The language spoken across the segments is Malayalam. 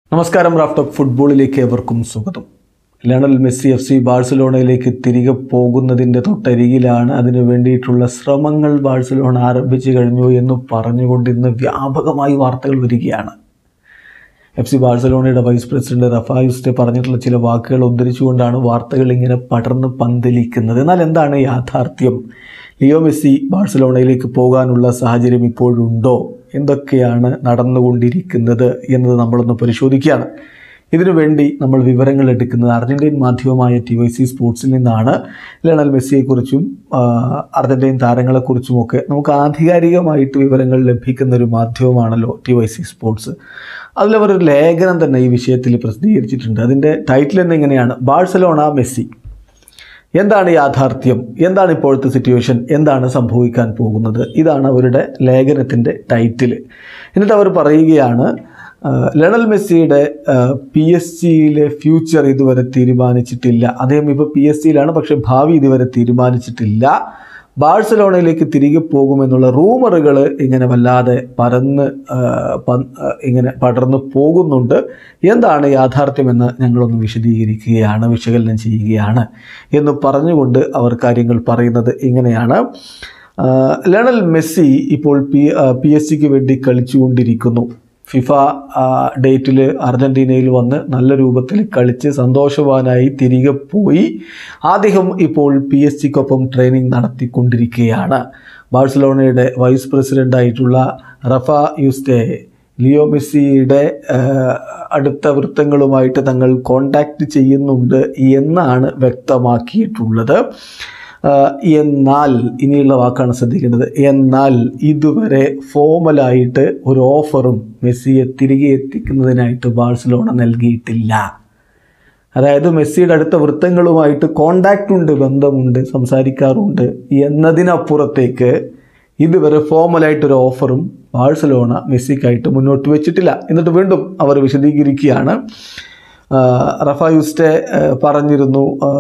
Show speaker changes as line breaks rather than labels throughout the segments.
നമസ്കാരം റാഫ്റ്റോക്ക് ഫുട്ബോളിലേക്ക് ഏവർക്കും സ്വാഗതം ലയണൽ മെസ്സി എഫ് സി ബാഴ്സലോണയിലേക്ക് തിരികെ പോകുന്നതിൻ്റെ തൊട്ടരികിലാണ് അതിനു വേണ്ടിയിട്ടുള്ള ശ്രമങ്ങൾ ബാഴ്സലോണ ആരംഭിച്ചു കഴിഞ്ഞു എന്ന് പറഞ്ഞുകൊണ്ട് ഇന്ന് വ്യാപകമായി വാർത്തകൾ വരികയാണ് എഫ് സി ബാഴ്സലോണയുടെ വൈസ് പ്രസിഡന്റ് റഫായുസ്റ്റെ പറഞ്ഞിട്ടുള്ള ചില വാക്കുകൾ ഉദ്ധരിച്ചുകൊണ്ടാണ് വാർത്തകൾ ഇങ്ങനെ പടർന്ന് പന്തലിക്കുന്നത് എന്നാൽ എന്താണ് യാഥാർത്ഥ്യം ലിയോ മെസ്സി ബാഴ്സലോണയിലേക്ക് പോകാനുള്ള സാഹചര്യം ഇപ്പോഴുണ്ടോ എന്തൊക്കെയാണ് നടന്നുകൊണ്ടിരിക്കുന്നത് എന്നത് നമ്മളൊന്ന് പരിശോധിക്കുകയാണ് ഇതിനു വേണ്ടി നമ്മൾ വിവരങ്ങൾ എടുക്കുന്നത് അർജൻറ്റീൻ മാധ്യമമായ ടി വൈ സി സ്പോർട്സിൽ നിന്നാണ് ലയണൽ മെസ്സിയെക്കുറിച്ചും ആ, അർജൻറ്റീൻ താരങ്ങളെക്കുറിച്ചുമൊക്കെ നമുക്ക് ആധികാരികമായിട്ട് വിവരങ്ങൾ ലഭിക്കുന്ന ഒരു മാധ്യമമാണല്ലോ ടി വൈ സി സ്പോർട്സ് അതിലവർ ഒരു ലേഖനം തന്നെ ഈ വിഷയത്തിൽ പ്രസിദ്ധീകരിച്ചിട്ടുണ്ട് അതിൻ്റെ ടൈറ്റിൽ തന്നെ ഇങ്ങനെയാണ് ബാഴ്സലോണ മെസ്സി എന്താണ് യാഥാർത്ഥ്യം എന്താണ് ഇപ്പോഴത്തെ സിറ്റുവേഷൻ എന്താണ് സംഭവിക്കാൻ പോകുന്നത് ഇതാണ് അവരുടെ ലേഖനത്തിൻ്റെ ടൈറ്റിൽ എന്നിട്ട് അവർ പറയുകയാണ് ആ, ലയണൽ മെസ്സിയുടെ പി എസ് ജിയിലെ ഫ്യൂച്ചർ ഇതുവരെ തീരുമാനിച്ചിട്ടില്ല അദ്ദേഹം ഇപ്പോൾ പി എസ് ജിയിലാണ് പക്ഷേ ഭാവി ഇതുവരെ തീരുമാനിച്ചിട്ടില്ല ബാഴ്സലോണയിലേക്ക് തിരികെ പോകുമെന്നുള്ള റൂമറുകൾ ഇങ്ങനെ വല്ലാതെ പരന്ന് ആ, പ- ആ, ഇങ്ങനെ പടർന്ന് പോകുന്നുണ്ട് എന്താണ് യാഥാർത്ഥ്യമെന്ന് ഞങ്ങളൊന്ന് വിശദീകരിക്കുകയാണ് വിശകലനം ചെയ്യുകയാണ് എന്ന് പറഞ്ഞുകൊണ്ട് അവർ കാര്യങ്ങൾ പറയുന്നത് ഇങ്ങനെയാണ് ആ, ലയണൽ മെസ്സി ഇപ്പോൾ പി പി എസ് സിക്ക് വേണ്ടി കളിച്ചുകൊണ്ടിരിക്കുന്നു ഫിഫ ഡേറ്റിൽ അർജൻറ്റീനയിൽ വന്ന് നല്ല രൂപത്തിൽ കളിച്ച് സന്തോഷവാനായി തിരികെ പോയി അദ്ദേഹം ഇപ്പോൾ പി എസ് സിക്കൊപ്പം ട്രെയിനിങ് നടത്തിക്കൊണ്ടിരിക്കുകയാണ് ബാഴ്സലോണയുടെ വൈസ് പ്രസിഡൻ്റായിട്ടുള്ള റഫ യുസ്തെ ലിയോ മെസ്സിയുടെ ആ, അടുത്ത വൃത്തങ്ങളുമായിട്ട് തങ്ങൾ കോണ്ടാക്ട് ചെയ്യുന്നുണ്ട് എന്നാണ് വ്യക്തമാക്കിയിട്ടുള്ളത് ആ, എന്നാൽ ഇനിയുള്ള വാക്കാണ് ശ്രദ്ധിക്കേണ്ടത് എന്നാൽ ഇതുവരെ ഫോമലായിട്ട് ഒരു ഓഫറും മെസ്സിയെ തിരികെ എത്തിക്കുന്നതിനായിട്ട് ബാഴ്സലോണ നൽകിയിട്ടില്ല അതായത് മെസ്സിയുടെ അടുത്ത വൃത്തങ്ങളുമായിട്ട് കോണ്ടാക്റ്റ് ഉണ്ട് ബന്ധമുണ്ട് സംസാരിക്കാറുണ്ട് എന്നതിനപ്പുറത്തേക്ക് ഇതുവരെ ഫോമലായിട്ടൊരു ഓഫറും ബാഴ്സലോണ മെസ്സിക്കായിട്ട് മുന്നോട്ട് വെച്ചിട്ടില്ല എന്നിട്ട് വീണ്ടും അവർ വിശദീകരിക്കുകയാണ് ആ, റഫായുസ്റ്റെ ആ, പറഞ്ഞിരുന്നു ആ,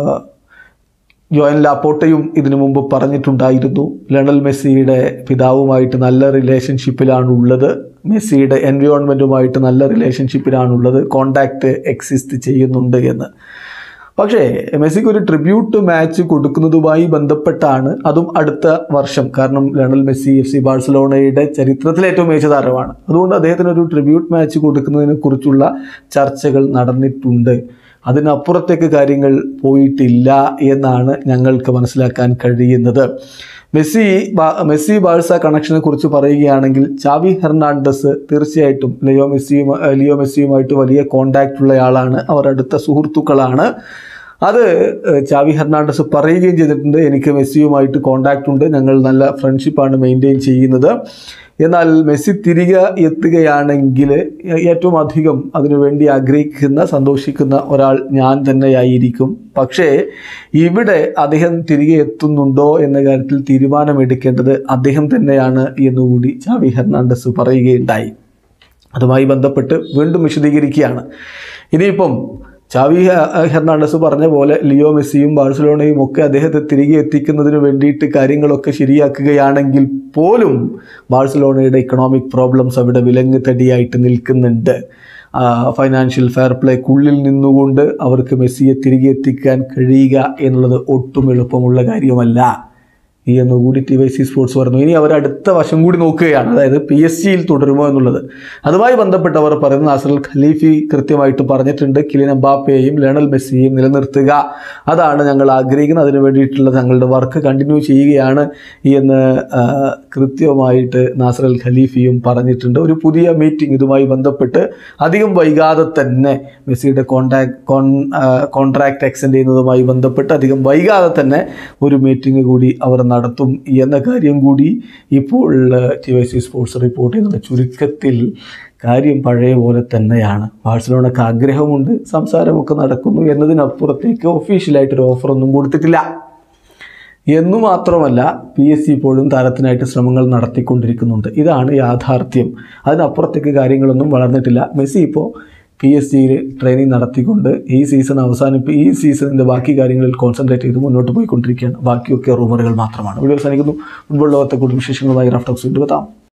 ജോയൻ ലാപ്പോട്ടയും ഇതിനു മുമ്പ് പറഞ്ഞിട്ടുണ്ടായിരുന്നു ലയണൽ മെസ്സിയുടെ പിതാവുമായിട്ട് നല്ല റിലേഷൻഷിപ്പിലാണുള്ളത് മെസ്സിയുടെ എൻവയോൺമെൻറ്റുമായിട്ട് നല്ല റിലേഷൻഷിപ്പിലാണുള്ളത് കോണ്ടാക്റ്റ് എക്സിസ്റ്റ് ചെയ്യുന്നുണ്ട് എന്ന് പക്ഷേ മെസ്സിക്ക് ഒരു ട്രിബ്യൂട്ട് മാച്ച് കൊടുക്കുന്നതുമായി ബന്ധപ്പെട്ടാണ് അതും അടുത്ത വർഷം കാരണം ലയണൽ മെസ്സി എഫ് സി ബാഴ്സലോണയുടെ ചരിത്രത്തിലെ ഏറ്റവും മികച്ച താരമാണ് അതുകൊണ്ട് അദ്ദേഹത്തിന് ഒരു ട്രിബ്യൂട്ട് മാച്ച് കൊടുക്കുന്നതിനെ കുറിച്ചുള്ള ചർച്ചകൾ നടന്നിട്ടുണ്ട് അതിനപ്പുറത്തേക്ക് കാര്യങ്ങൾ പോയിട്ടില്ല എന്നാണ് ഞങ്ങൾക്ക് മനസ്സിലാക്കാൻ കഴിയുന്നത് മെസ്സി ബാ- മെസ്സി ബാഴ്സ കണക്ഷനെ കുറിച്ച് പറയുകയാണെങ്കിൽ ചാവി ഹെർണാണ്ടസ് തീർച്ചയായിട്ടും ലിയോ മെസ്സിയും ലിയോ മെസ്സിയുമായിട്ട് വലിയ കോണ്ടാക്റ്റ് ഉള്ളയാളാണ് അവർ അടുത്ത സുഹൃത്തുക്കളാണ് അത് ഏഹ്, ചാവി ഹെർണാണ്ടസ് പറയുകയും ചെയ്തിട്ടുണ്ട് എനിക്ക് മെസ്സിയുമായിട്ട് കോണ്ടാക്റ്റ് ഉണ്ട് ഞങ്ങൾ നല്ല ഫ്രണ്ട്ഷിപ്പാണ് മെയിൻറ്റെയിൻ ചെയ്യുന്നത് എന്നാൽ മെസ്സി തിരികെ എത്തുകയാണെങ്കിൽ ഏറ്റവും അധികം അതിനുവേണ്ടി ആഗ്രഹിക്കുന്ന സന്തോഷിക്കുന്ന ഒരാൾ ഞാൻ തന്നെയായിരിക്കും പക്ഷേ ഇവിടെ അദ്ദേഹം തിരികെ എത്തുന്നുണ്ടോ എന്ന കാര്യത്തിൽ തീരുമാനമെടുക്കേണ്ടത് അദ്ദേഹം തന്നെയാണ് എന്നുകൂടി ചാവി ഹെർണാണ്ടസ് പറയുകയുണ്ടായി അതുമായി ബന്ധപ്പെട്ട് വീണ്ടും വിശദീകരിക്കുകയാണ് ഇനിയിപ്പം ചാവി ഹെ- ഹെർണാണ്ടസ് പറഞ്ഞ പോലെ ലിയോ മെസ്സിയും ബാഴ്സലോണയും ഒക്കെ അദ്ദേഹത്തെ തിരികെ എത്തിക്കുന്നതിന് വേണ്ടിയിട്ട് കാര്യങ്ങളൊക്കെ ശരിയാക്കുകയാണെങ്കിൽ പോലും ബാഴ്സലോണയുടെ ഇക്കണോമിക് പ്രോബ്ലംസ് അവിടെ വിലങ്ങ് തടിയായിട്ട് നിൽക്കുന്നുണ്ട് ഫൈനാൻഷ്യൽ ഫെയർ പ്ലേക്കുള്ളിൽ നിന്നുകൊണ്ട് അവർക്ക് മെസ്സിയെ തിരികെ എത്തിക്കാൻ കഴിയുക എന്നുള്ളത് ഒട്ടും എളുപ്പമുള്ള കാര്യമല്ല ഈ എന്നുകൂടി ടി വൈ സി സ്പോർട്സ് പറഞ്ഞു ഇനി അവർ അടുത്ത വശം കൂടി നോക്കുകയാണ് അതായത് പി എസ് സിയിൽ തുടരുമോ എന്നുള്ളത് അതുമായി ബന്ധപ്പെട്ട് അവർ പറയുന്ന നാസർ ഖലീഫി കൃത്യമായിട്ട് പറഞ്ഞിട്ടുണ്ട് കിലിൻ എംബാപ്പയെയും ലയണൽ മെസ്സിയെയും നിലനിർത്തുക അതാണ് ഞങ്ങൾ ആഗ്രഹിക്കുന്നത് അതിനു വേണ്ടിയിട്ടുള്ള തങ്ങളുടെ വർക്ക് കണ്ടിന്യൂ ചെയ്യുകയാണ് എന്ന് ആ, കൃത്യമായിട്ട് നാസർ അൽ ഖലീഫിയും പറഞ്ഞിട്ടുണ്ട് ഒരു പുതിയ മീറ്റിംഗ് ഇതുമായി ബന്ധപ്പെട്ട് അധികം വൈകാതെ തന്നെ മെസ്സിയുടെ കോൺടാക്ട് കോൺ കോൺട്രാക്ട് എക്സ്റ്റെൻഡ് ചെയ്യുന്നതുമായി ബന്ധപ്പെട്ട് അധികം വൈകാതെ തന്നെ ഒരു മീറ്റിംഗ് കൂടി അവർ നടത്തും എന്ന കാര്യം കൂടി ഇപ്പോൾ T Y C sports report ചെയ്യുന്നുണ്ട് ചുരുക്കത്തിൽ കാര്യം പഴയ പോലെ തന്നെയാണ് ബാഴ്സലോണക്ക് ആഗ്രഹമുണ്ട് സംസാരമൊക്കെ നടക്കുന്നു എന്നതിനപ്പുറത്തേക്ക് ഒഫീഷ്യലായിട്ടൊരു ഓഫറൊന്നും കൊടുത്തിട്ടില്ല എന്നു മാത്രമല്ല പി എസ് സി ഇപ്പോഴും താരത്തിനായിട്ട് ശ്രമങ്ങൾ നടത്തിക്കൊണ്ടിരിക്കുന്നുണ്ട് ഇതാണ് യാഥാർത്ഥ്യം അതിനപ്പുറത്തേക്ക് കാര്യങ്ങളൊന്നും വളർന്നിട്ടില്ല മെസ്സി ഇപ്പോൾ പി എസ് സിയിൽ ട്രെയിനിങ് നടത്തിക്കൊണ്ട് ഈ സീസൺ അവസാനിപ്പി ഈ സീസണിൻ്റെ ബാക്കി കാര്യങ്ങളിൽ കോൺസെൻട്രേറ്റ് ചെയ്ത് മുന്നോട്ട് പോയിക്കൊണ്ടിരിക്കുകയാണ് ബാക്കിയൊക്കെ റൂമറുകൾ മാത്രമാണ് വീഡിയോ അവസാനിക്കുന്നു ഫുട്ബോൾ ലോകത്തെ കൂടുതൽ വിശേഷങ്ങളുമായി റഫ്റ്റോക്സ് വീണ്ടും എത്താം